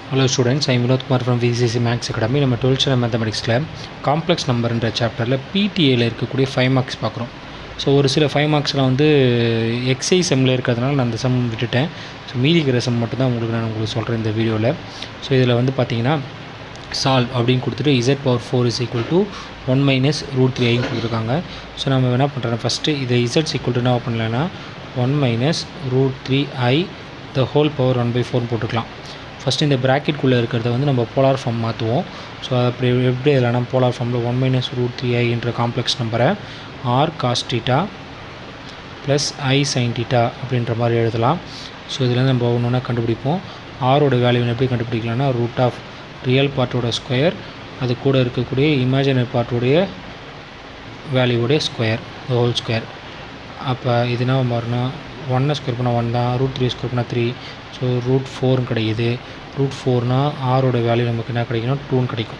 hello students I Vinodkumar from VCC maths academy நம்ம twelfth standard மேத்தமெட்டிக்ஸில் complex நம்பர்ன்ற சாப்டரில் பிடிஏல இருக்கக்கூடிய ஃபைவ் மார்க்ஸ் பார்க்குறோம் ஸோ ஒரு சில ஃபைவ் மார்க்ஸ்லாம் வந்து எக்ஸை செம்மில் இருக்கிறதுனால நான் அந்த சம் விட்டுட்டேன் ஸோ மீதி இருக்கிற சம் மட்டும் தான் உங்களுக்கு நான் உங்களுக்கு சொல்கிறேன் இந்த வீடியோவில் ஸோ இதில் வந்து பார்த்தீங்கன்னா சால்வ் அப்படின்னு கொடுத்துட்டு Z power four is equal to one minus root three ஐன்னு கொடுத்துருக்காங்க ஸோ நம்ம என்ன பண்ணுறோம் ஃபஸ்ட்டு இதை இசட்ஸ் ஈக்குவல் டு என்ன பண்ணலான்னா one minus root three I the whole power one by ஃபோர்னு போட்டுக்கலாம் ஃபஸ்ட்டு இந்த ப்ராக்கெட்குள்ளே இருக்கிறத வந்து நம்ம போலார் ஃபார்ம் மாற்றுவோம் ஸோ அப்படி எப்படி இல்லைனா போலார் ஃபார்மில் one minus root three i என்ற காம்ப்ளெக்ஸ் நம்பரை ஆர் காஸ்டீட்டா ப்ளஸ் ஐ சைன் டீட்டா அப்படின்ற மாதிரி எழுதலாம் ஸோ இதில் நம்ம ஒன்று ஒன்றா கண்டுபிடிப்போம் ஆரோட வேல்யூ எப்படி கண்டுபிடிக்கலாம்னா ரூட் ஆஃப் ரியல் பார்ட்டோட ஸ்கொயர் அது கூட இருக்கக்கூடிய இமேஜினரி பார்ட்டோடைய வேல்யூவோடைய ஸ்கொயர் ஹோல் ஸ்கொயர் அப்போ இதுனா மாறினா ஒன்னை ஸ்கொயர் பண்ணால் ஒன் தான் ரூட் த்ரீ ஸ்கொயர் பண்ணால் த்ரீ ஸோ ரூட் ஃபோர்னு கிடைக்குது ரூட் ஃபோர்னால் ஆரோட வேல்யூ நமக்கு என்ன கிடைக்கணும் டூன்னு கிடைக்கும்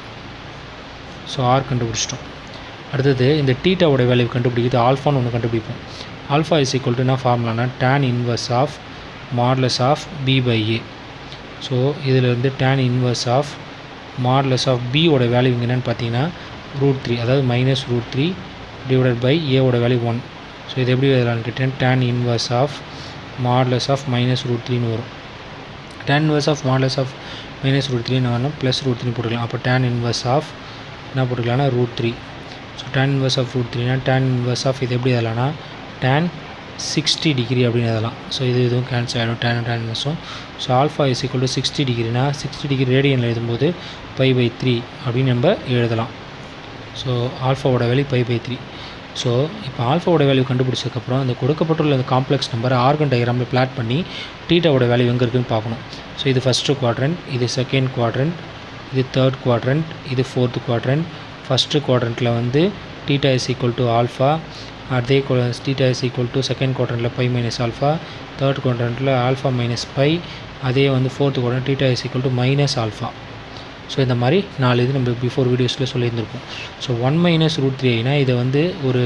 ஸோ ஆர் கண்டுபிடிச்சிட்டோம் அடுத்தது இந்த டீட்டாவோட வேல்யூ கண்டுபிடிக்கிறது ஆல்ஃபான்னு ஒன்று கண்டுபிடிப்போம் ஆல்ஃபா இஸ் ஈக்குவல் டு என்ன ஃபார்முலானா tan inverse of modulus of b by a so இதில் வந்து tan inverse of modulus of பியோட வேல்யூ இங்கே என்னென்னு பார்த்தீங்கன்னா ரூட் த்ரீ அதாவது minus root three divided by ஏவோட வேல்யூ ஒன் ஸோ இது எப்படி எழுதலாம்னு கேட்டேன் tan inverse of modulus of minus root த்ரீன்னு வரும் tan inverse of modulus of minus root த்ரீன்னு வரணும் ப்ளஸ் ரூட் த்ரீ போட்டுக்கலாம் அப்போ டேன் இன்வர்ஸ் ஆஃப் என்ன போட்டுக்கலாம்னா root three so tan inverse of root த்ரீனா டேன் இன்வர்ஸ் ஆஃப் இது எப்படி எழுதலாம்னா டேன் சிக்ஸ்டி டிகிரி அப்படின்னு எழுதலாம் ஸோ இது இதுவும் கேன்சல் ஆகிடும் டேன் டேன் இன்வர்ஸும் so alpha is equal to sixty டிகிரினா சிக்ஸ்டி டிகிரி ரேடியனில் எழுதும்போது பை பை த்ரீ அப்படின்னு நம்ம எழுதலாம் ஸோ ஆல்ஃபாவோட value pi by three so இப்போ ஆல்ஃபாவோட வேல்யூ கண்டுபிடிச்சதுக்கப்புறம் அந்த கொடுக்கப்பட்டுள்ள அந்த காம்ப்ளெக்ஸ் நம்பரை ஆர்கன் டயக்ராமில் பிளாட் பண்ணி டீட்டாவோட வேல்யூ எங்கே இருக்குன்னு பார்க்கணும் ஸோ இது ஃபஸ்ட்டு குவாட்ரண்ட் இது செகண்ட் குவாட்ரண்ட் இது தேர்ட் குவாட்ரண்ட் இது ஃபோர்த்து குவாட்ரண்ட் ஃபஸ்ட்டு குவாட்ரண்ட்டில் வந்து theta is equal to alpha அதே theta is equal to second குவாட்ரண்ட்டில் பை மைனஸ் ஆல்ஃபா தேர்ட் குவாட்ரண்ட்டில் ஆல்ஃபா மைனஸ் பை அதே வந்து fourth quadrant theta is equal to minus alpha so இந்த மாதிரி நாலு இது நம்ம பிஃபோர் வீடியோஸில் சொல்லியிருந்திருப்போம் so one minus root three ஐனா இதை வந்து ஒரு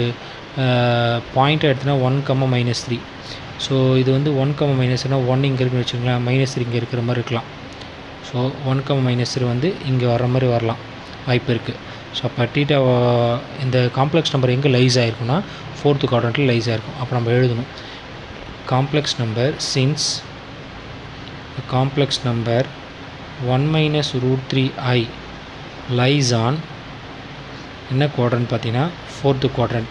பாயிண்ட் எடுத்துனா one comma minus three so இது வந்து ஒன் கம்ம மைனஸ்னால் ஒன் இங்கே இருக்குன்னு வச்சுக்கோங்களேன் மைனஸ் த்ரீ இங்கே இருக்கிற மாதிரி இருக்கலாம் so one comma minus three வந்து இங்கே வர மாதிரி வரலாம் வாய்ப்பு இருக்குது ஸோ அப்போ டீட்டா இந்த காம்ப்ளெக்ஸ் நம்பர் எங்கே லைஸ் ஆகிருக்குன்னா ஃபோர்த்து குவாட்ரண்ட்டில் லைஸ் ஆகிருக்கும் அப்போ நம்ம எழுதணும் complex number since complex number 1 minus root 3 i lies on என்ன quadrant பார்த்தீங்கன்னா fourth quadrant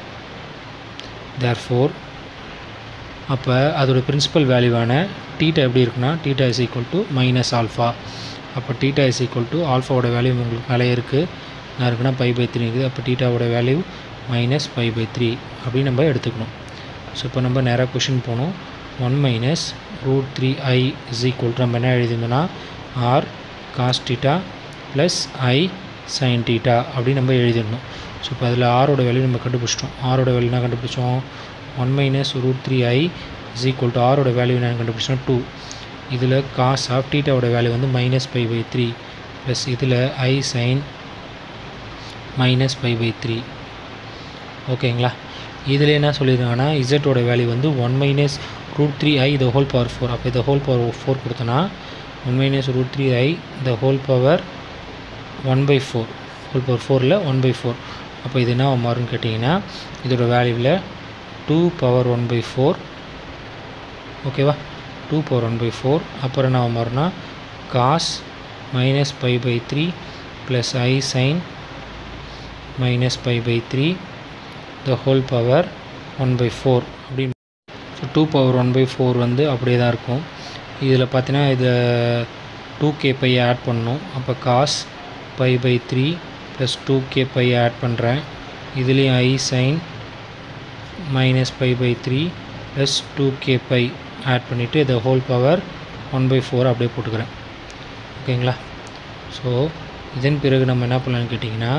therefore அப்போ அதோட பிரின்சிபல் வேல்யூவான டீட்டா எப்படி இருக்குன்னா theta is equal to minus alpha அப்போ டீட்டா இஸ் ஈக்குவல் டு ஆல்ஃபாவோட வேல்யூ உங்களுக்கு மேலே இருக்குது என்ன இருக்குன்னா பை பை த்ரீ இருக்குது அப்போ டீட்டாவோட value minus pi by three அப்படின்னு நம்ம எடுத்துக்கணும் ஸோ இப்போ நம்ம நேராக கொஷின் போனோம் one minus root three i is equal to நம்ம என்ன எழுதியிருந்தோன்னா ஆர் காஸ் டீட்டா ப்ளஸ் ஐ சைன் டீட்டா அப்படின்னு நம்ம எழுதிடணும் ஸோ இப்போ அதில் ஆரோட வேல்யூ நம்ம கண்டுபிடிச்சிட்டோம் ஆரோட வேல்யூ என்ன கண்டுபிடிச்சோம் one minus root three i is equal to ஆரோட வேல்யூ என்ன கண்டுபிடிச்சோம் டூ இதில் காஸ் ஆஃப் டீட்டாவோட வேல்யூ வந்து minus pi by three plus இதில் i sine minus pi by three ஓகேங்களா இதில் என்ன சொல்லியிருக்காங்கன்னா இசட்டோட வேல்யூ வந்து one minus root three I the whole power four அப்போ இதை ஹோல் பவர் ஃபோர் கொடுத்தோன்னா one minus root three I the whole power one by four whole power ஃபோரில் ஒன் பை ஃபோர் அப்போ இது என்ன மாறும்னு கேட்டிங்கன்னா இதோட வேல்யூவில் two power one by four ஓகேவா two power one by four அப்புறம் என்ன மாறும்னா cos minus pi by three plus I sine minus pi by three the whole power one by four அப்படின்னு so two power one by four வந்து அப்படியே தான் இருக்கும் இதில் பார்த்தீங்கன்னா இதை டூ கே பை ஆட் பண்ணணும் அப்போ cos pi by three plus two k pi add பண்ணுறேன் இதுலேயும் i sine minus pi by three plus two k pi add பண்ணிவிட்டு இதை whole power one by four அப்படியே போட்டுக்கிறேன் ஓகேங்களா ஸோ இதன் பிறகு நம்ம என்ன பண்ணலான்னு கேட்டிங்கன்னா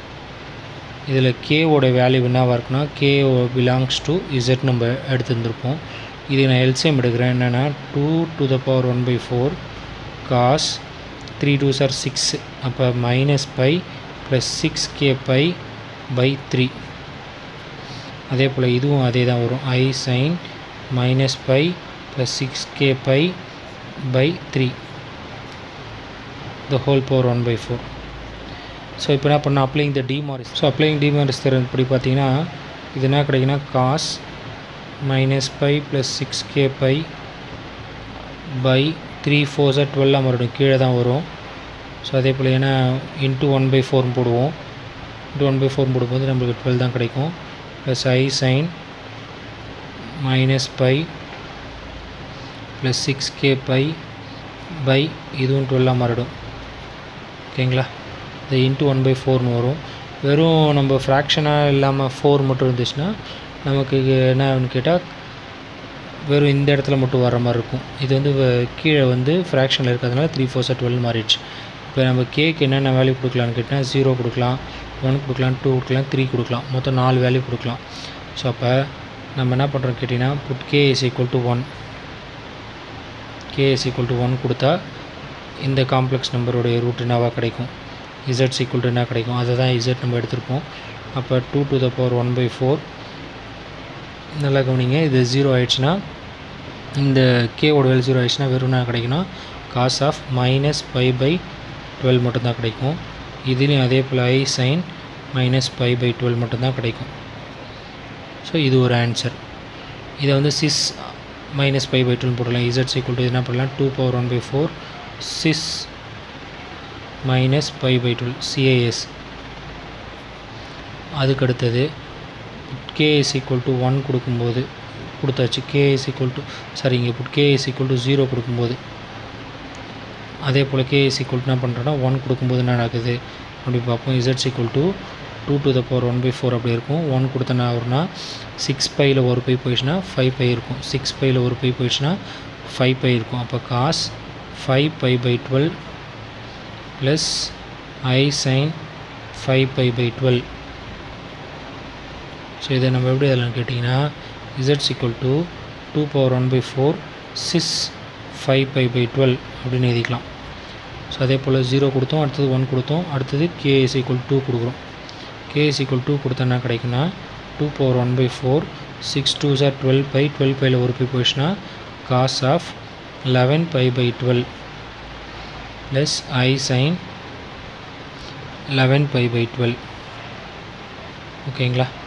இதில் கேவோட வேல்யூ என்னவாக இருக்குன்னா கே பிலாங்ஸ் டு இசட் நம்ம எடுத்துருந்துருப்போம் இது நான் எல்சிஎம் எடுக்கிறேன் என்னென்னா two to the power one by four cos three two சார் சிக்ஸ் அப்போ minus pi plus six k pi by three அதே போல் இதுவும் அதே தான் வரும் i sine minus pi plus six k pi by three the whole power one by four so இப்போ என்ன பண்ணால் applying the De Moivre's so applying De Moivre's theorem இப்படி பார்த்தீங்கன்னா இது என்ன கிடைக்குன்னா cos minus pi plus six k pi by three ஃபோர்ஸாக டுவெல்லாக மறுபடியும் கீழே தான் வரும் ஸோ அதே போல் ஏன்னா இன்ட்டு ஒன் பை ஃபோர்னு போடுவோம் இன்ட்டு ஒன் பை ஃபோர் போடும்போது நம்மளுக்கு டுவெல் தான் கிடைக்கும் plus I sine minus pi plus six k pi by இதுவும் டுவெல்லாக மாறிடும் ஓகேங்களா இது இன்ட்டு ஒன் பை ஃபோர்னு வரும் வெறும் நம்ம ஃப்ராக்ஷனாக இல்லாமல் ஃபோர் மட்டும் இருந்துச்சுன்னா நமக்கு என்ன ஆகுன்னு கேட்டால் வெறும் இந்த இடத்துல மட்டும் வர மாதிரி இருக்கும் இது வந்து வ- கீழே வந்து ஃப்ராக்ஷனில் இருக்கிறதுனால த்ரீ ஃபோர் சார் டுவெல் மாறிடுச்சு இப்போ நம்ம கேக்கு என்னென்ன வேல்யூ கொடுக்கலான்னு கேட்டால் ஜீரோ கொடுக்கலாம் ஒன் கொடுக்கலாம் டூ கொடுக்கலாம் த்ரீ கொடுக்கலாம் மொத்தம் நாலு வேல்யூ கொடுக்கலாம் ஸோ அப்போ நம்ம என்ன பண்ணுறோம் கேட்டிங்கன்னா put k is equal to one k is equal to one கொடுத்தா இந்த காம்ப்ளெக்ஸ் நம்பருடைய ரூட் என்னவாக கிடைக்கும் இசட் ஈக்குவல் டு என்ன கிடைக்கும் அதை தான் இசட் நம்ம எடுத்திருப்போம் அப்போ two to the power one by four நல்லா கவனிங்க இது ஜீரோ ஆயிடுச்சுன்னா இந்த கேவோட வேல்யூ ஜீரோ ஆயிடுச்சுன்னா வெறும் என்ன கிடைக்குன்னா cos of minus pi by twelve மட்டும்தான் கிடைக்கும் இதுலேயும் அதே போல் i sine minus pi by twelve மட்டும்தான் கிடைக்கும் ஸோ இது ஒரு ஆன்சர் இதை வந்து cis minus pi by twelve போடலாம் இசட் ஈக்குவல் டு என்ன பண்ணலாம் two power one by four cis minus pi by twelve CIS அதுக்கு அடுத்தது k is equal to one கொடுக்கும்போது கொடுத்தாச்சு k is equal to sorry இங்கே put k is equal to zero கொடுக்கும்போது அதே போல் கே இஸ் ஈக்குவல் டு என்ன பண்ணுறோன்னா ஒன் கொடுக்கும்போது என்ன நடக்குது அப்படி பார்ப்போம் z equal to two to the power one by four அப்படி இருக்கும் ஒன் கொடுத்தனா வரும்னா சிக்ஸ் பையில் ஒரு பை போயிடுச்சுன்னா ஃபைவ் பை இருக்கும் சிக்ஸ் பையில் ஒரு பை போயிடுச்சுன்னா ஃபைவ் பை இருக்கும் அப்போ cause five by by twelve plus I sign five by by twelve so இதை நம்ம எப்படி அதெல்லாம் கேட்டிங்கன்னா இசட்ஸ் equal to two power one by four six five by by twelve அப்படின்னு எழுதிக்கலாம் ஸோ அதே போல் ஜீரோ கொடுத்தோம் அடுத்தது ஒன் கொடுத்தோம் அடுத்தது கே இஸ் ஈக்குவல் டூ கொடுக்குறோம் k is equal to two என்ன கிடைக்குன்னா two power one by four six two sir twelve pi டுவெல் பையில் ஒரு பை போயிடுச்சுன்னா cos of eleven pi by twelve plus I sine eleven pi by twelve ஓகேங்களா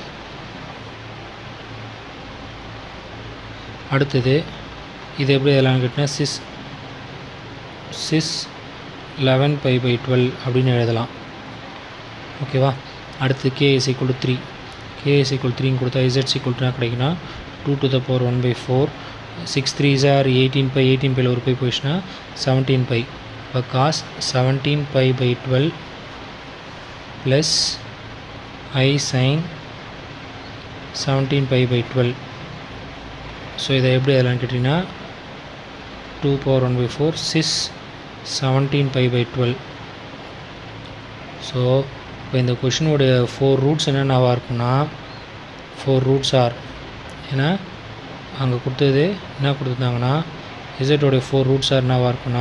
அடுத்தது இது எப்படி எல்லாம் கேட்டினா cis cis eleven pi by twelve அப்படின்னு எழுதலாம் ஓகேவா அடுத்து k is equal to three k is equal த்ரீன்னு கொடுத்தா இசட் ஈக்குவல் டு என்ன கிடைக்குன்னா two to the power one by four six three ஜார் எயிட்டீன் பை எயிட்டீன் பையில் ஒரு பை போயிடுச்சுன்னா செவன்டீன் பை இப்போ cos seventeen pi by twelve plus I sine seventeen pi by twelve so இதை எப்படி அதெல்லாம் கேட்டிங்கன்னா two power one by four cis seventeen pi by twelve so இப்போ இந்த கொஷினுடைய ஃபோர் ரூட்ஸ் என்னென்னவா இருக்குன்னா ஃபோர் ரூட்ஸ் ஆர் ஏன்னா அங்கே கொடுத்தது என்ன கொடுத்துருந்தாங்கன்னா இசட்டோடைய ஃபோர் ரூட்ஸ் ஆர் என்னவா இருக்குன்னா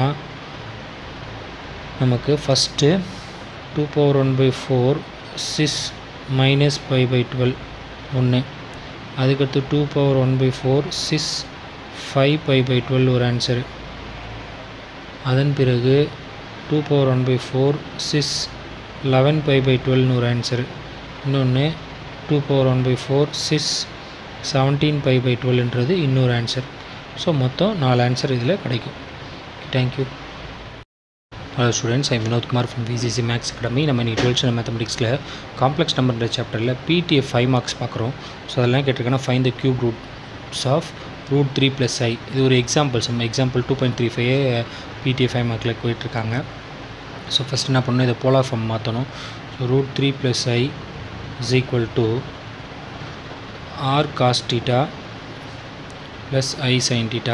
நமக்கு first two power one by four cis minus pi by twelve ஒன்று அதுக்கடுத்து two power one by four cis five by by twelve ஒரு ஆன்சரு அதன் பிறகு two power one by four cis eleven pi by டுவெல்னு ஒரு answer இன்னொன்று two power one by four cis seventeen pi by டுவெல்ன்றது இன்னொரு ஆன்சர் ஸோ மொத்தம் நாலு ஆன்சர் இதில் கிடைக்கும் thank you hello students I Vinodkumar from VCC maths academy நம்ம இன்றைக்கி டுவெல்த் மேத்தமெட்டிக்ஸில் காம்ப்ளெக்ஸ் நம்பர்ன்ற சாப்டரில் பிடிஎஃப் ஃபைவ் மார்க்ஸ் பார்க்குறோம் ஸோ அதெல்லாம் கேட்டிருக்கேன்னா find the cube roots of root three plus i இது ஒரு example some example two point three five PDF five மார்க்கில் போயிட்டுருக்காங்க ஸோ ஃபஸ்ட் என்ன பண்ணணும் இதை போலார் ஃபார்ம் மாற்றணும் so root three plus i is equal to r cos theta plus I sine theta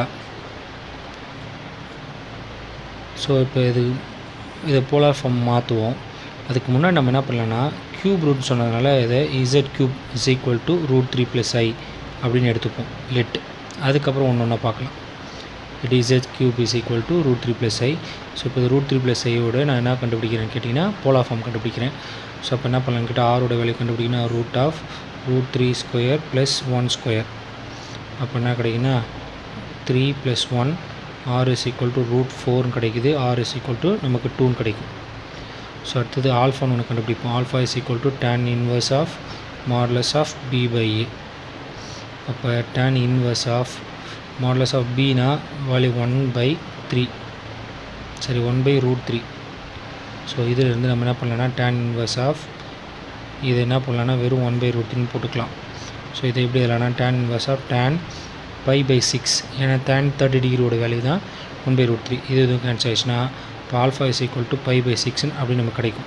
so இப்போ இது இதை போலார் ஃபார்ம் மாற்றுவோம் அதுக்கு முன்னாடி நம்ம என்ன பண்ணலாம்னா க்யூப் ரூட் சொன்னதுனால இதை z cube is equal to root three plus i அப்படின்னு எடுத்துப்போம் லெட் அதுக்கப்புறம் ஒன்று ஒன்றா பார்க்கலாம் it z cube is equal to root three plus i so இப்போ ரூட் த்ரீ ப்ளஸ் ஐயோட நான் என்ன கண்டுபிடிக்கிறேன்னு கேட்டிங்கன்னா போலார் ஃபார்ம் கண்டுபிடிக்கிறேன் ஸோ அப்போ என்ன பண்ணலான்னு கேட்டால் ஆரோட வேல்யூ கண்டுபிடிக்கணும் root of root three square plus one square அப்போ என்ன கிடைக்குன்னா three plus one r is equal to root ஃபோர்னு கிடைக்குது ஆர் இஸ் ஈக்குவல் டு நமக்கு டூன்னு கிடைக்கும் ஸோ அடுத்தது ஆல்ஃபான்னு ஒன்று கண்டுபிடிப்போம் alpha is equal to tan inverse of modulus of b by a அப்போ tan inverse of modulus of பினா வேல்யூ ஒன் பை த்ரீ சரி one by root three so இதிலிருந்து நம்ம என்ன பண்ணலாம்னா டேன் இன்வர்ஸ் ஆஃப் இது என்ன பண்ணலாம்னா வெறும் ஒன் பை ரூட் த்ரீன்னு போட்டுக்கலாம் ஸோ இதை எப்படி எழுதலாம்னா tan inverse of tan pi by six ஏன்னா டேன் தேர்ட்டி டிகிரியோட வேல்யூ தான் ஒன் பை ரூட் த்ரீ இது எதுவும் கேன்சல் ஆயிடுச்சுன்னா இப்போ alpha is equal to pi by சிக்ஸ்னு அப்படி நமக்கு கிடைக்கும்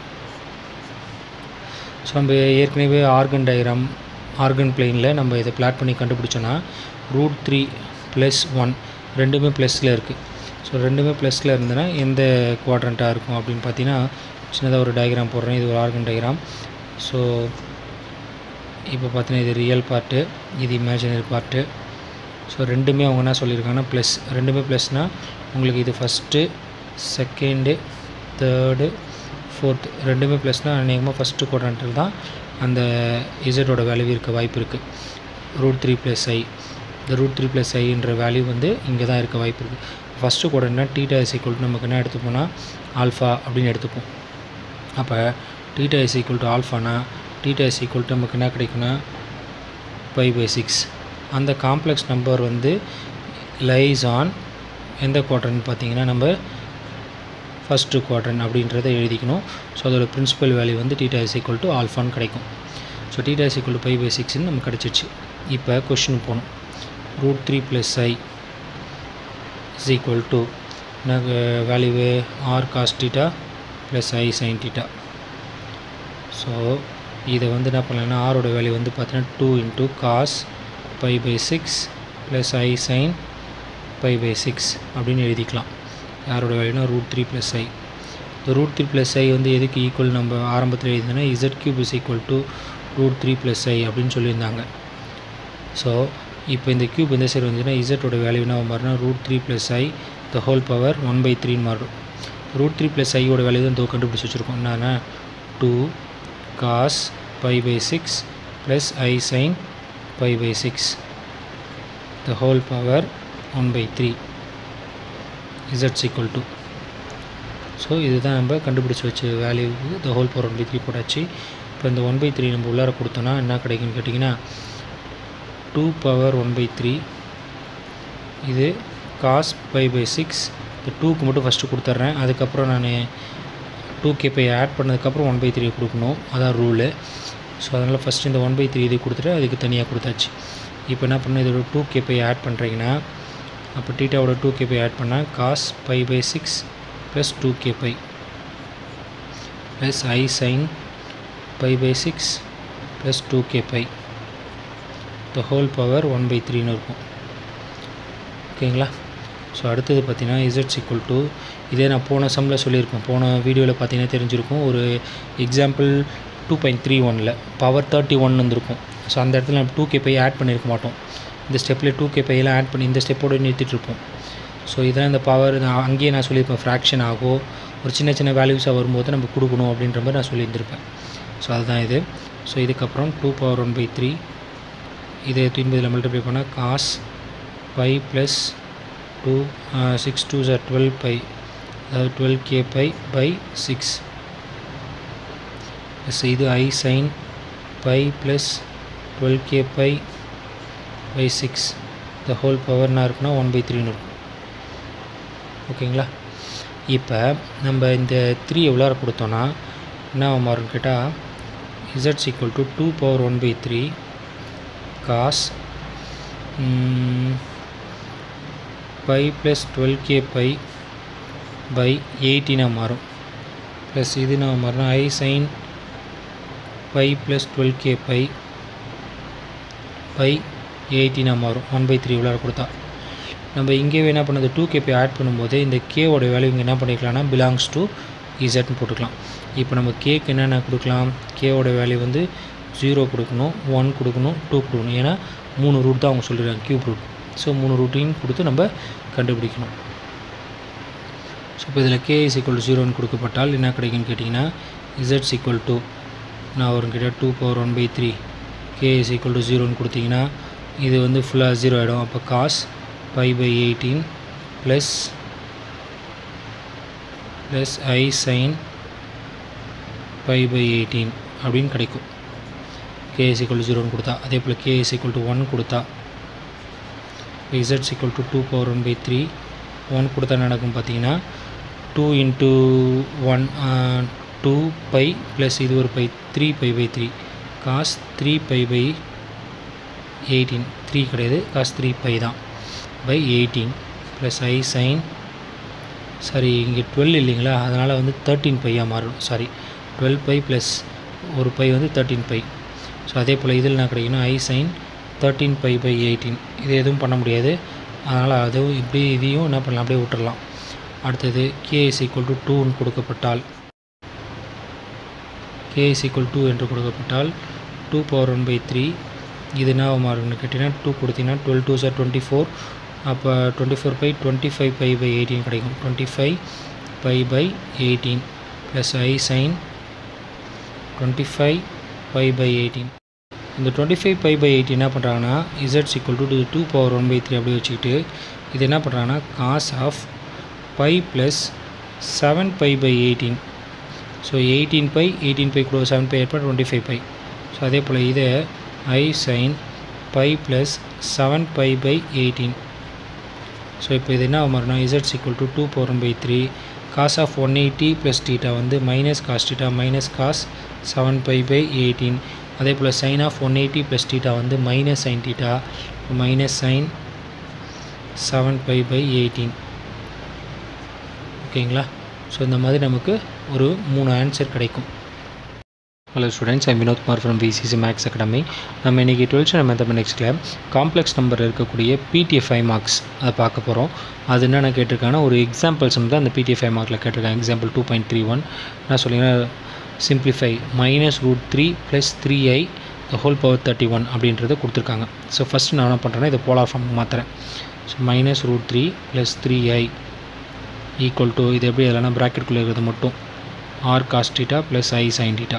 ஸோ நம்ம ஏற்கனவே ஆர்கன் டயக்ராம் ஆர்கன் பிளெயினில் நம்ம இதை பிளாட் பண்ணி கண்டுபிடிச்சோன்னா ரூட் த்ரீ ப்ளஸ் ஒன் ரெண்டுமே ப்ளஸில் இருக்குது ஸோ ரெண்டுமே ப்ளஸில் இருந்ததுன்னா எந்த குவாட்ரண்ட்டாக இருக்கும் அப்படின்னு பார்த்தீங்கன்னா சின்னதாக ஒரு டயக்ராம் போடுறேன் இது ஒரு ஆர்கன் டயக்ராம் ஸோ இப்போ பார்த்தீங்கன்னா இது ரியல் பார்ட்டு இது இமேஜினரி பார்ட்டு ஸோ ரெண்டுமே அவங்க என்ன சொல்லியிருக்காங்கன்னா ப்ளஸ் ரெண்டுமே ப்ளஸ்னால் உங்களுக்கு இது ஃபஸ்ட்டு செகண்டு தேர்டு ஃபோர்த்து ரெண்டுமே ப்ளஸ்னால் அநேகமாக ஃபஸ்ட்டு குவாட்ரண்ட்டில் தான் அந்த இசட்டோட வேல்யூ இருக்க வாய்ப்பு இருக்குது ரூட் த்ரீ ப்ளஸ் ஐ இந்த ரூட் த்ரீ ப்ளஸ் ஐன்ற வேல்யூ வந்து இங்கே தான் இருக்க வாய்ப்பு இருக்குது ஃபஸ்ட்டு குவாட்ரண்ட்னா டீட்டா இஸ் ஈக்குவல் டு நமக்கு என்ன எடுத்துப்போம்னா ஆல்ஃபா அப்படின்னு எடுத்துப்போம் அப்போ டீட்டா இஸ் ஈக்குவல் டு ஆல்ஃபானா டீட்டா இஸ் ஈக்குவல் டு நமக்கு என்ன கிடைக்குன்னா பை பை சிக்ஸ் அந்த காம்ப்ளெக்ஸ் நம்பர் வந்து லைஸ் ஆன் எந்த குவாட்ரன் பார்த்தீங்கன்னா நம்ம ஃபஸ்ட்டு குவாட்ரன் அப்படின்றத எழுதிக்கணும் ஸோ அதோட பிரின்சிபல் வேல்யூ வந்து டீட்டா இஸ் ஈக்குவல் டு ஆல்ஃபான்னு கிடைக்கும் so theta is equal to pi by சிக்ஸ்னு நமக்கு கிடச்சிச்சு இப்போ கொஷின் போகணும் root three plus i is equal to எனக்கு value r cos theta plus ஐ சைன் டீட்டா ஸோ இதை வந்து என்ன பண்ணலாம்னா ஆரோட வேல்யூ வந்து பார்த்தீங்கன்னா two into cos pi by six plus I sine pi by six அப்படின்னு எழுதிக்கலாம் யாரோட வேல்யூனா ரூட் த்ரீ ப்ளஸ் ஐ இந்த ரூட் த்ரீ ப்ளஸ் ஐ வந்து எதுக்கு ஈக்குவல் நம்ம ஆரம்பத்தில் எழுதினா z cube is equal to root three plus i அப்படின்னு சொல்லியிருந்தாங்க ஸோ இப்போ இந்த கியூப் இந்த சைடு வந்துச்சுன்னா இசட்டோட வேல்யூ என்ன மாறினா root three plus i the whole power one by த்ரீன்னு மாறும் ரூட் த்ரீ ப்ளஸ் ஐயோட வேல்யூ தான் இதோ கண்டுபிடிச்சி வச்சுருக்கோம் என்னன்னா two cos pi by six plus I sine pi by six the whole power one by three இசட்ஸ் ஈக்குவல் டு ஸோ இதுதான் நம்ம கண்டுபிடிச்சி வச்ச value the whole power one by three போட்டாச்சு இப்போ இந்த ஒன் பை த்ரீ நம்ம உள்ளார கொடுத்தோன்னா என்ன கிடைக்குன்னு கேட்டிங்கன்னா two power one by three இது காஸ் பை பை சிக்ஸ் இந்த டூக்கு மட்டும் ஃபஸ்ட்டு கொடுத்துட்றேன் அதுக்கப்புறம் நான் டூ கேப்பை ஆட் பண்ணதுக்கப்புறம் ஒன் பை த்ரீ கொடுக்கணும் அதான் ரூலு ஸோ அதனால் ஃபஸ்ட்டு இந்த ஒன் பை த்ரீ இது கொடுத்துட்டு அதுக்கு தனியாக கொடுத்தாச்சு இப்போ என்ன பண்ணணும் இதோட டூ கேப்பை ஆட் பண்ணுறீங்கன்னா அப்போ டீட்டாவோட டூ கேப்பை ஆட் பண்ணால் cos pi by six plus two k pi plus I sine pi by six plus two k pi the whole power one by த்ரீன்னு இருக்கும் ஓகேங்களா ஸோ அடுத்தது பார்த்தீங்கன்னா இசட்ஸ் ஈக்குவல் டு இதே நான் போன சம்மில் சொல்லியிருப்பேன் போன வீடியோவில் பார்த்தீங்கன்னா தெரிஞ்சிருக்கும் ஒரு எக்ஸாம்பிள் டூ பாயிண்ட் த்ரீ ஒனில் பவர் தேர்ட்டி ஒன் வந்திருக்கும் ஸோ அந்த இடத்துல நம்ம டூ கே பை ஆட் பண்ணியிருக்க மாட்டோம் இந்த ஸ்டெப்பில் டூ கே பையெல்லாம் ஆட் பண்ணி இந்த ஸ்டெப்போடு நிறுத்திட்டுருப்போம் ஸோ இதெல்லாம் இந்த பவர் நான் அங்கேயே நான் சொல்லியிருப்பேன் ஃப்ராக்ஷன் ஆகும் ஒரு சின்ன சின்ன வேல்யூஸாக வரும்போது நம்ம கொடுக்கணும் அப்படின்ற மாதிரி நான் சொல்லியிருந்திருப்பேன் ஸோ அதுதான் இது ஸோ இதுக்கப்புறம் two power one by three இதை திரும்பி இதில் மல்டிப்ளை பண்ணால் cos pi plus two six two sir twelve pi அதாவது twelve k pi by six plus இது i sine pi plus twelve k pi by six the whole power என்ன இருக்குன்னா one by த்ரீன்னு இருக்கும் ஓகேங்களா இப்போ நம்ம இந்த த்ரீ எவ்வளோ கொடுத்தோன்னா என்ன மாறும்னு கேட்டால் இசட்ஸ் equal to two power one by three cos pi plus twelve k pi by எயிட்டினாக மாறும் ப்ளஸ் இது நான் மாறினா i sine pi plus twelve k pi by எயிட்டினாக மாறும் ஒன் பை த்ரீ இவ்வளோ கொடுத்தா நம்ம இங்கே என்ன பண்ணது டூ கேபி ஆட் பண்ணும்போது இந்த கேவோட வேல்யூ இங்கே என்ன பண்ணிக்கலாம்னா பிலாங்ஸ் டு இசட்னு போட்டுக்கலாம் இப்போ நம்ம கேக்கு என்னென்ன கொடுக்கலாம் கேவோட வேல்யூ வந்து ஜீரோ கொடுக்கணும் ஒன் கொடுக்கணும் டூ கொடுக்கணும் ஏன்னா மூணு ரூட் தான் அவங்க சொல்லிடுறாங்க கியூப் ரூட் ஸோ மூணு ரூட்டையும் கொடுத்து நம்ம கண்டுபிடிக்கணும் ஸோ இப்போ இதில் கே இஸ் ஈக்குவல் டு ஜீரோன்னு கொடுக்கப்பட்டால் என்ன கிடைக்குன்னு கேட்டிங்கன்னா இசட்ஸ் ஈக்குவல் டு நான் ஒரு கிட்ட two power one by three k is equal to ஜீரோன்னு கொடுத்தீங்கன்னா இது வந்து ஃபுல்லாக ஜீரோ ஆகிடும் அப்போ cos pi by eighteen plus plus I sine pi by eighteen அப்படின்னு கிடைக்கும் கே இஸ் ஈக்குவல் டு ஜீரோன்னு கொடுத்தா அதே போல் k is equal to one கொடுத்தா இசட்ஸ் equal to two power one by three one கொடுத்தா நடக்கும் பார்த்தீங்கன்னா two into one two pi plus இது ஒரு pi three pi by three cos three pi by eighteen three கிடையாது காஸ் த்ரீ பை தான் by eighteen plus I sine sorry இங்கே twelve இல்லைங்களா அதனால் வந்து தேர்ட்டீன் பையாக மாறும் சாரி டுவெல் பை ப்ளஸ் ஒரு பை வந்து தேர்ட்டீன் பை ஸோ அதே போல் இதில் என்ன கிடைக்குன்னா i sine thirteen pi by eighteen இது எதுவும் பண்ண முடியாது அதனால் அதுவும் இப்படி இதையும் என்ன பண்ணலாம் அப்படியே விட்டுறலாம் அடுத்தது கே இஸ் ஈக்குவல் டு டூன்னு கொடுக்கப்பட்டால் கே இஸ் ஈக்குவல் டூ என்று கொடுக்கப்பட்டால் two power one by three இது என்ன மாறும்னு கேட்டிங்கன்னா டூ கொடுத்தீங்கன்னா twelve two are twenty four அப்போ twenty four pi twenty five by by eighteen கிடைக்கும் twenty five by by eighteen plus I sine twenty five by by eighteen இந்த twenty five by by eighty என்ன பண்ணுறாங்கன்னா இசட்ஸ் equal to two power one by three அப்படி வச்சுக்கிட்டு இது என்ன பண்ணுறாங்கன்னா cos of pi plus seven pi by eighteen so eighteen by eighteen pi கூட செவன் பை ஏற்பட டுவெண்ட்டி ஃபைவ் பை ஸோ அதே போல் இதை i sine pi plus seven pi by eighteen so இப்போ இது என்ன மாறுனா இசட்ஸ் equal to two power one by three cos of one eighty plus theta வந்து minus cos theta minus cos seven pi by eighteen அதே போல் sine of one eighty plus theta வந்து minus sine theta minus sine seven pi by eighteen ஓகேங்களா so இந்த மாதிரி நமக்கு ஒரு மூணு ஆன்சர் கிடைக்கும் hello students I Vinodkumar from PCC maths academy நம்ம இன்றைக்கி டுவெல்த் மேத்தமெட்டிக்ஸில் காம்ப்ளெக்ஸ் நம்பர் இருக்கக்கூடிய பிடிஎஃப் ஃபைவ் மார்க்ஸ் அதை பார்க்க போகிறோம் அது என்னென்ன கேட்டிருக்காங்கன்னா ஒரு எக்ஸாம்பிள்ஸ் தான் அந்த பிடிஎஃப் ஃபைவ் மார்க்கில் கேட்டிருக்காங்க example two point three one நான் சொல்லிங்கன்னா simplify minus root three plus three I the whole power thirty one அப்படின்றத கொடுத்துருக்காங்க ஸோ ஃபஸ்ட்டு நான் என்ன பண்ணுறேன்னா இதை போலார் ஃபார்ம் மாற்றுறேன் so minus root three plus three i equal to இது எப்படி இல்லைனா ப்ராக்கெட்டுக்குள்ளே இருக்கிறது மட்டும் ஆர் காஸ்டீட்டா ப்ளஸ் ஐ sine theta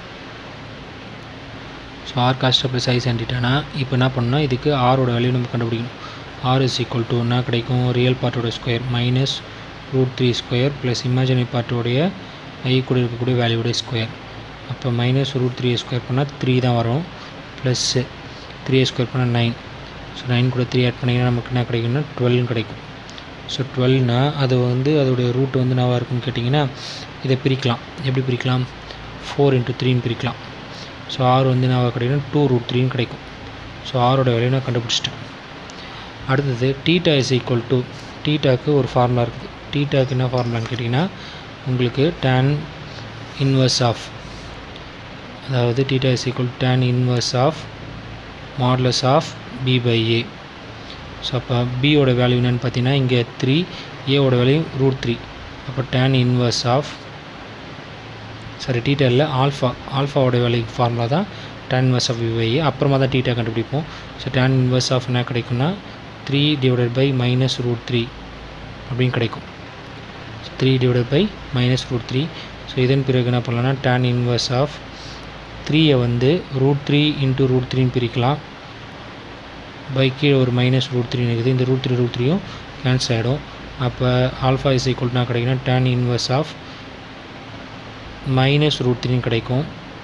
so r cos theta plus ஐ சைன் டீட்டானா இப்போ என்ன பண்ணணும் இதுக்கு ஆரோட வேல்யூ நம்ம கண்டுபிடிக்கணும் ஆர் இஸ் ஈக்குவல் டு என்ன கிடைக்கும் ரியல் பார்ட்டோட square minus root three square plus imaginary பார்ட்டோடைய ஐ கூட இருக்கக்கூடிய வேல்யூடைய ஸ்கொயர் அப்போ மைனஸ் ரூட் த்ரீ ஸ்கொயர் பண்ணால் த்ரீ தான் வரும் ப்ளஸ்ஸு த்ரீ ஸ்கொயர் பண்ணால் நைன் ஸோ நைன் கூட த்ரீ ஆட் பண்ணிங்கன்னா நமக்கு என்ன கிடைக்கும்னா டுவெல்னு கிடைக்கும் ஸோ டுவெல்னா அது வந்து அதோடைய ரூட் வந்து என்னவாக இருக்குன்னு கேட்டிங்கன்னா இதை பிரிக்கலாம் எப்படி பிரிக்கலாம் ஃபோர் இன்ட்டு த்ரீன்னு பிரிக்கலாம் ஸோ ஆர் வந்து என்னவாக கிடைக்குன்னா டூ ரூட் த்ரீன்னு கிடைக்கும் ஸோ ஆரோட வேல்யூ நான் கண்டுபிடிச்சிட்டேன் அடுத்தது டீட்டா இஸ் ஈக்குவல் டு டீட்டாக்கு ஒரு ஃபார்முலா இருக்குது டீட்டாக்கு என்ன ஃபார்முலான்னு கேட்டிங்கன்னா உங்களுக்கு டேன் இன்வர்ஸ் ஆஃப் அதாவது theta is equal tan inverse of modulus of b by a so அப்போ பியோட வேல்யூ என்னென்னு பார்த்தீங்கன்னா இங்கே த்ரீ ஏவோட வேல்யூ ரூட் த்ரீ அப்போ tan inverse of sorry theta இல்லை ஆல்ஃபா ஆல்ஃபாவோட வேல்யூ ஃபார்முலா தான் tan inverse of b by அப்புறமா தான் டீட்டா கண்டுபிடிப்போம் ஸோ டேன் இன்வர்ஸ் ஆஃப் என்ன கிடைக்கும்னா three divided by minus root three அப்படின்னு கிடைக்கும் three divided by minus root three so இதன் பிறகு என்ன பண்ணலாம்னா டேன் இன்வர்ஸ் ஆஃப் த்ரீயை வந்து ரூட் த்ரீ இன்ட்டு ரூட் த்ரீன்னு பிரிக்கலாம் பை கீழே ஒரு மைனஸ் ரூட் த்ரீ இருக்குது இந்த ரூட் த்ரீ ரூட் த்ரீயும் கேன்சல் ஆகிடும் அப்போ ஆல்ஃபா இஸ் ஈக்குவல்னா கிடைக்குன்னா tan inverse of minus root த்ரீன்னு கிடைக்கும்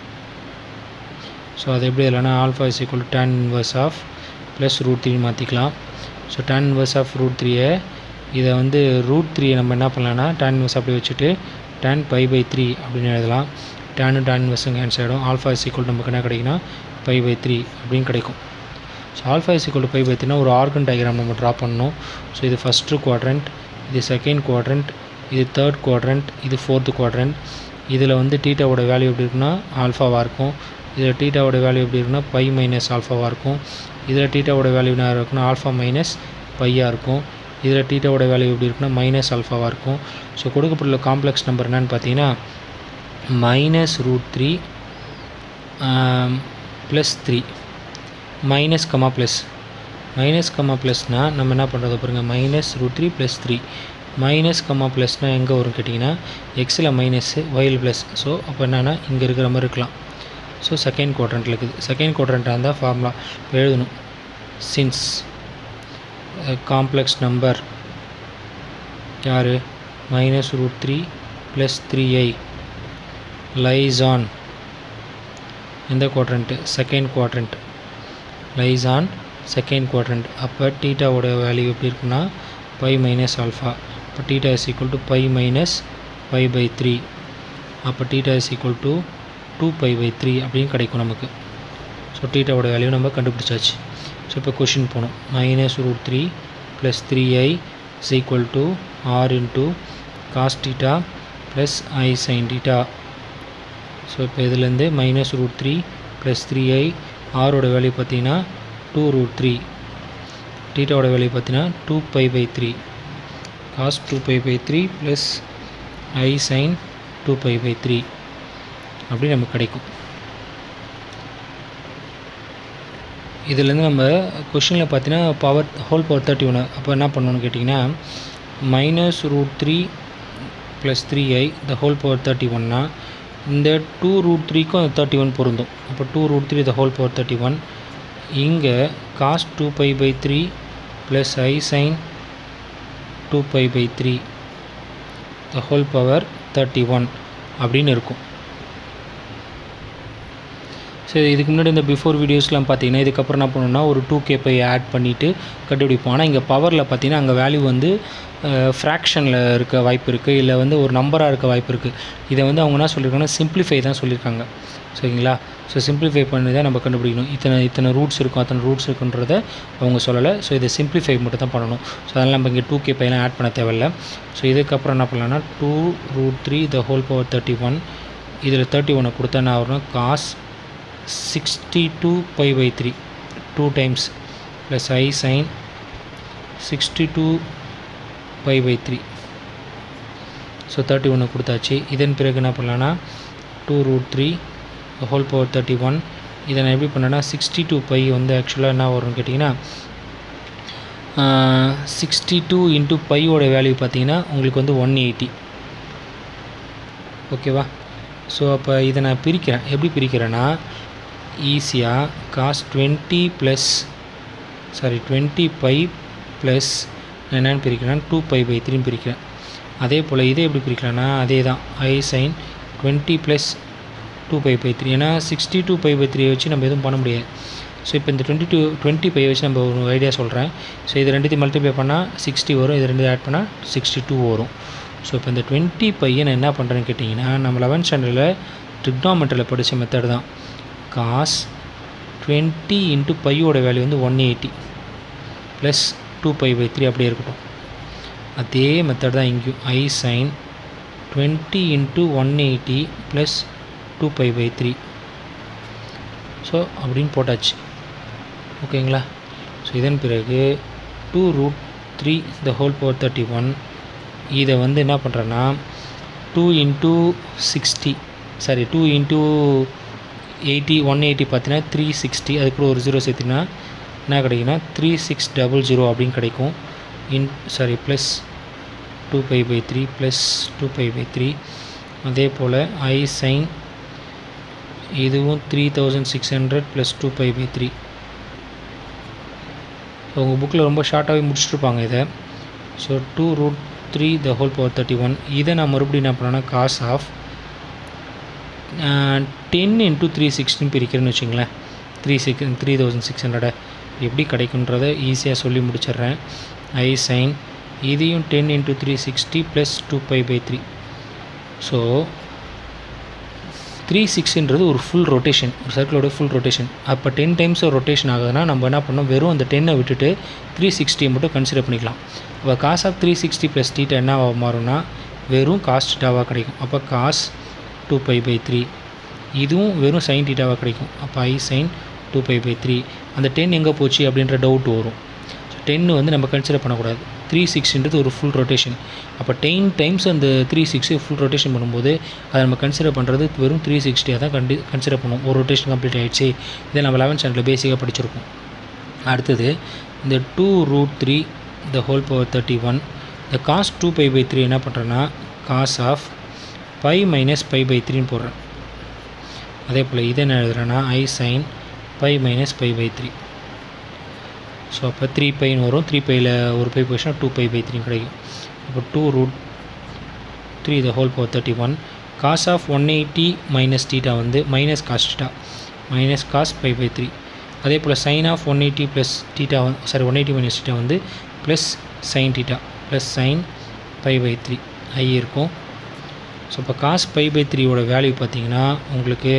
ஸோ அது எப்படி இல்லைனா alpha is equal tan inverse of plus root three மாற்றிக்கலாம் so tan inverse of root த்ரீயை இதை வந்து ரூட் த்ரீயை நம்ம என்ன பண்ணலாம்னா டேன் இன்வர்ஸ் அப்படி வச்சுட்டு டேன் பை பை த்ரீ அப்படின்னு எழுதலாம் டேனு டேன் இன்வர்ஸும் கேன்சல் ஆகிடும் ஆல்ஃபா இஸ் ஈக்குவல் நமக்கு என்ன கிடைக்குன்னா பை பை த்ரீ அப்படின்னு கிடைக்கும் so alpha is equal pi by த்ரீனா ஒரு ஆர்கன் டயக்ராம் நம்ம ட்ரா பண்ணணும் ஸோ இது ஃபஸ்ட்டு குவாட்ரண்ட் இது செகண்ட் குவாட்ரண்ட் இது தேர்ட் குவாட்ரண்ட் இது ஃபோர்த்து குவாட்ரண்ட் இதில் வந்து டீட்டாவோட வேல்யூ எப்படி இருக்குன்னா ஆல்ஃபாவாக இருக்கும் இதில் டீட்டாவோட வேல்யூ எப்படி இருக்குன்னா பை மைனஸ் ஆல்ஃபாவாக இருக்கும் இதில் டீட்டாவோட வேல்யூ என்ன இருக்குன்னா ஆல்ஃபா மைனஸ் பையாக இருக்கும் இதில் டீட்டாவோட வேல்யூ எப்படி இருக்குன்னா மைனஸ் ஆல்ஃபாவாக இருக்கும் ஸோ கொடுக்கப்பட்டுள்ள காம்ப்ளெக்ஸ் நம்பர் என்னன்னு பார்த்தீங்கன்னா minus root three plus three minus comma plus minus comma ப்ளஸ்னால் நம்ம என்ன பண்ணுறது பாருங்கள் minus root three plus three minus comma ப்ளஸ்னால் எங்கே வரும் கேட்டிங்கன்னா எக்ஸில் மைனஸ்ஸு ஒயில் ப்ளஸ் ஸோ அப்போ என்னென்னா இங்கே இருக்கிற மாதிரி இருக்கலாம் ஸோ செகண்ட் குவாட்ரண்ட்டில் இருக்குது செகண்ட் குவாட்ரண்ட்டாக இருந்தால் ஃபார்முலா எழுதணும் சின்ஸ் காம்ப்ளெக்ஸ் நம்பர் யார் minus root three plus three i lies on எந்த quadrant second quadrant lies on second quadrant அப்போ டீட்டாவோட வேல்யூ எப்படி இருக்குன்னா பை மைனஸ் ஆல்ஃபா இப்போ theta is equal to pi minus pi by three அப்போ theta is equal to two pi by three அப்படின்னு கிடைக்கும் நமக்கு ஸோ டீட்டாவோட வேல்யூ நம்ம கண்டுபிடிச்சாச்சு ஸோ இப்போ கொஷின் போகணும் minus root three plus three i is equal to r into cos theta plus I sine theta so இப்போ இதுலேருந்து minus root three plus three i ஆரோட வேல்யூ பார்த்தீங்கன்னா டூ ரூட் த்ரீ டீட்டாவோட value பார்த்தீங்கன்னா two pi by three cos two pi by three plus I sine two pi by three அப்படி நமக்கு கிடைக்கும் இதுலேருந்து நம்ம கொஷினில் பார்த்தீங்கன்னா பவர் ஹோல் பவர் தேர்ட்டி ஒன்று அப்போ என்ன பண்ணணும்னு கேட்டிங்கன்னா minus root three plus three I the whole power thirty ஒன்னா இந்த டூ ரூட் த்ரீக்கும் அந்த தேர்ட்டி ஒன் பொருந்தும் அப்போ two root three the whole power thirty one இங்கே cos two pi by three plus I sine two pi by three the whole power thirty one அப்படின்னு இருக்கும் சரி இதுக்கு முன்னாடி இந்த பிஃபோர் வீடியோஸ்லாம் பார்த்தீங்கன்னா இதுக்கப்புறம் என்ன பண்ணணும்னா ஒரு டூ கே பை ஆட் பண்ணிவிட்டு கண்டுபிடிப்போம் ஆனால் இங்கே பவரில் பார்த்தீங்கன்னா அங்கே வேல்யூ வந்து ஃப்ராக்ஷனில் இருக்க வாய்ப்பு இருக்குது இல்லை வந்து ஒரு நம்பராக இருக்க வாய்ப்பு இருக்குது இதை வந்து அவங்க என்ன சொல்லியிருக்காங்கன்னா சிம்பிளிஃபை தான் சொல்லியிருக்காங்க சரிங்களா ஸோ சிம்பிளிஃபை பண்ணி தான் நம்ம கண்டுபிடிக்கணும் இத்தனை இத்தனை ரூட்ஸ் இருக்கும் அத்தனை ரூட்ஸ் இருக்குன்றத அவங்க சொல்லலை ஸோ இதை சிம்பிளிஃபை மட்டும் தான் பண்ணணும் ஸோ அதனால் நம்ம இங்கே டூ கே பையெல்லாம் ஆட் பண்ண தேவையில்ல ஸோ இதுக்கப்புறம் என்ன பண்ணலாம்னா two root three the whole power thirty one இதில் தேர்ட்டி ஒனை கொடுத்தா என்ன வரும்னா cos sixty two pi by three two times plus I sine sixty two pi by three so thirty ஒன்று கொடுத்தாச்சு இதன் பிறகு என்ன பண்ணலான்னா two root three whole power thirty one இதை நான் எப்படி பண்ணேன்னா சிக்ஸ்டி டூ பை வந்து ஆக்சுவலாக என்ன வரும்னு கேட்டிங்கன்னா சிக்ஸ்டி டூ இன்ட்டு பையோட வேல்யூ பார்த்தீங்கன்னா உங்களுக்கு வந்து ஒன் எயிட்டி ஓகேவா ஸோ அப்போ இதை நான் பிரிக்கிறேன் எப்படி பிரிக்கிறேன்னா ஈஸியாக cos twenty plus sorry twenty pi plus நான் என்னென்னு பிரிக்கிறேன்னா டூ பை பை த்ரீன்னு பிரிக்கிறேன் அதே போல் இதை எப்படி பிரிக்கலாம்னா அதே தான் i sine twenty plus two pi by three ஏன்னா sixty two pi by three வச்சு நம்ம எதுவும் பண்ண முடியாது ஸோ இப்போ இந்த டுவெண்ட்டி டூ டுவெண்ட்டி பை வச்சு நம்ம ஒரு ஐடியா சொல்கிறேன் ஸோ இது ரெண்டுத்தையும் மல்டிப்ளை பண்ணால் சிக்ஸ்டி வரும் இது ரெண்டு ஆட் பண்ணால் சிக்ஸ்டி டூ வரும் ஸோ இப்போ இந்த டுவெண்ட்டி பையை நான் என்ன பண்ணுறேன்னு கேட்டிங்கன்னா நம்ம லெவன்த் ஸ்டாண்டர்டில் ட்ரிக்னாமெட்ரியில் படித்த மெத்தட் தான் காஸ் டுவெண்ட்டி இன்ட்டு பையோட வேல்யூ வந்து one eighty plus two pi by three அப்படியே இருக்கட்டும் அதே மெத்தட் தான் இங்கேயும் i sine twenty into one eighty plus two pi by three so அப்படின்னு போட்டாச்சு ஓகேங்களா ஸோ இதன் பிறகு two root three the whole power thirty one இதை வந்து என்ன பண்ணுறேன்னா two into sixty sorry two into eighty one eighty பார்த்தீங்கன்னா த்ரீ சிக்ஸ்டி அதுக்கு ஒரு ஜீரோ சேர்த்திங்கன்னா என்ன கிடைக்குன்னா த்ரீ சிக்ஸ் டபுள் ஜீரோ அப்படின்னு கிடைக்கும் in sorry plus two pi by three plus two pi by three அதே போல் ஐ சைன் இதுவும் three thousand six hundred plus two pi by three so உங்கள் புக்கில் ரொம்ப ஷார்ட்டாகவே முடிச்சுட்ருப்பாங்க இதை so two root three the whole power thirty one இதை நான் மறுபடியும் என்ன பண்ணேன்னா cos of ten into three சிக்ஸ்டின்னு பிரிக்கிறேன்னு வச்சுங்களேன் three six three thousand six ஹண்ட்ரடை எப்படி கிடைக்குன்றதை ஈஸியாக சொல்லி முடிச்சிடுறேன் ஐ சைன் இதையும் ten into three sixty plus two pi by three so three சிக்ஸ்ன்றது ஒரு ஃபுல் ரொட்டேஷன் ஒரு சர்க்கிளோட ஃபுல் ரொட்டேஷன் அப்போ டென் டைம்ஸ் ரொட்டேஷன் ஆகுதுன்னா நம்ம என்ன பண்ணோம் வெறும் அந்த டென்னை விட்டுட்டு த்ரீ சிக்ஸ்டியை மட்டும் கன்சிடர் பண்ணிக்கலாம் அப்போ cos of three sixty plus theta என்ன மாறும்னா வெறும் காஸ் டீட்டாவாக கிடைக்கும் அப்போ cos two pi by three இதுவும் வெறும் சைன் டீட்டாவாக கிடைக்கும் அப்போ i sine two pi by three அந்த டென் எங்கே போச்சு அப்படின்ற டவுட் வரும் ஸோ டென்னு வந்து நம்ம கன்சிடர் பண்ணக்கூடாது த்ரீ சிக்ஸ்ன்றது ஒரு ஃபுல் ரொட்டேஷன் அப்போ டென் டைம்ஸ் அந்த த்ரீ சிக்ஸு ஃபுல் ரொட்டேஷன் பண்ணும்போது அதை நம்ம கன்சிடர் பண்ணுறது வெறும் த்ரீ சிக்ஸ்டியாக தான் கண்டி கன்சிடர் பண்ணுவோம் ஒரு ரொட்டேஷன் கம்ப்ளீட் ஆகிடுச்சு இதை நம்ம லெவன்த் ஸ்டாண்டர்டில் பேசிக்காக படிச்சிருக்கோம் அடுத்தது இந்த two root three the whole power thirty one இந்த cos two pi by three என்ன பண்ணுறேன்னா cos of pi minus pi by த்ரீன்னு போடுறேன் அதே போல் இதை என்ன எழுதுறேன்னா i sine pi minus pi by three so அப்போ த்ரீ பைன்னு வரும் த்ரீ பையில் ஒரு பை போச்சுன்னா டூ பை பை த்ரீ கிடைக்கும் அப்போ two root three the whole power thirty one cos of one eighty minus theta வந்து minus cos theta minus cos pi by three அதே போல் sine of one eighty plus theta sorry one eighty minus theta வந்து plus sine theta plus sine pi by three i இருக்கும் so இப்போ cos pi by த்ரீயோட value பார்த்தீங்கன்னா உங்களுக்கு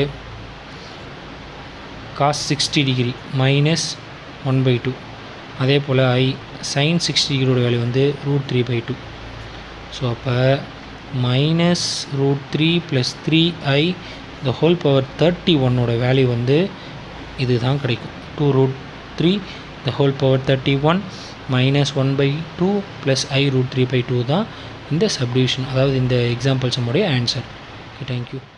cos sixty degree minus one by two அதே போல் i sine sixty டிகிரியோட value வந்து root three by two so அப்போ minus root three plus three I the whole power thirty ஒன்னோட வேல்யூ வந்து இது தான் கிடைக்கும் two root three the whole power thirty one minus one by two plus i root three by two தான் இந்த subdivision அதாவது இந்த எக்ஸாம்பிள்ஸ் நம்முடைய ஆன்சர் ஓகே தேங்க்யூ